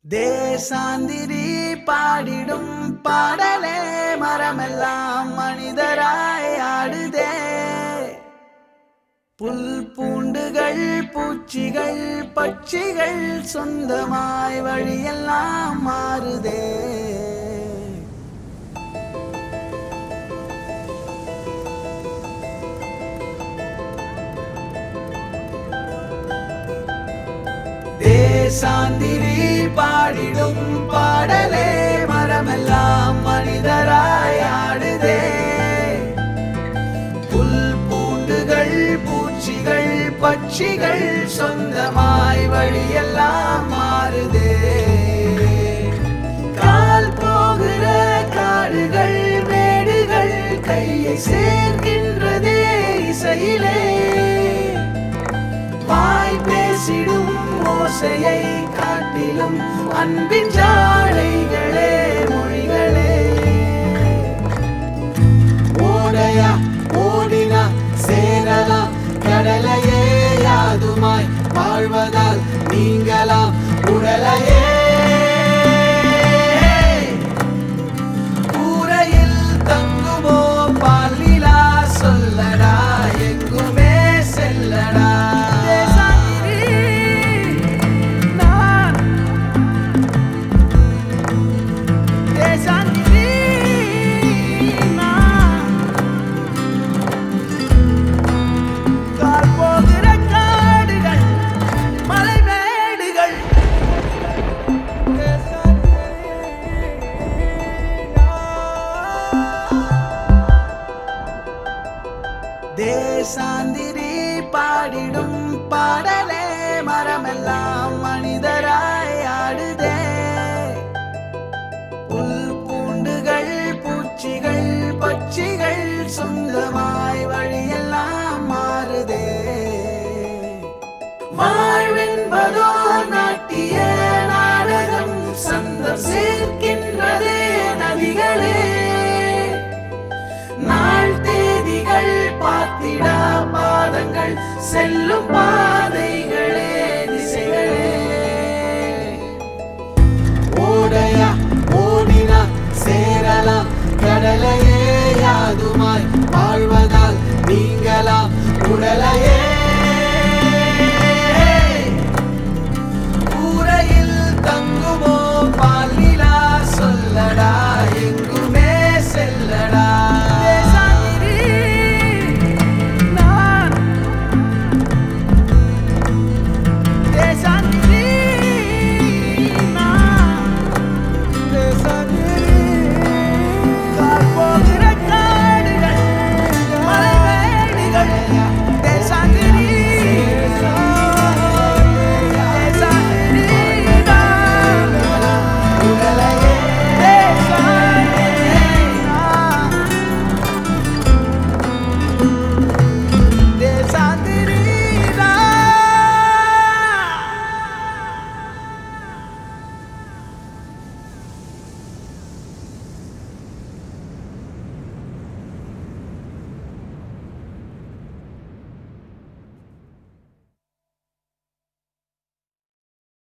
தேசாந்திரி பாடிடும் பாடலே மரமெல்லாம் மனிதராய் ஆடுதே புல் பூண்டுகள் பூச்சிகள் பட்சிகள் சொந்தமாய் வழியெல்லாம் மாறுதே தேசாந்திரி பாடிடும் பாடலே மரமெல்லாம் மனிதராய் ஆடுதே புல் பூண்டுகள் பூச்சிகள் பட்சிகள் சொந்தமாய் வழியெல்லாம் மாறுதே கால் போகிற காடுகள் மேடுகள் கையை சேர்க்கின்றதே இசையிலே வாய் பேசிடும் ஓசையை காட்டிலும் அன்பின் ஜாடைகளே மொழிகளே ஓடையா ஓடினா சேரலாம் கடலையே யாதுமாய் வாழ்வதால் நீங்களாம் உடலையே கூரையில் தங்குமோ பாலிலா சொல்லடா எங்குமே செல்லடா நான் தேசாந்திரி நான் கால் போகிற காடுகள் மலைமேடுகள் தேசாந்திரி பாடிடும் பாடலே மரமெல்லாம் மனிதராய் ஆடுதே புல் பூண்டுகள் பூச்சிகள் பட்சிகள் சொந்தமாய் வழியெல்லாம் மாறுதே வாழ்வென்பதோ நாட்டிய நாடகம் சந்தம் சேர்க்கின்றதே நதிகளே நாள் தேதிகள் பார்த்திடா பாதங்கள் செல்லும் பா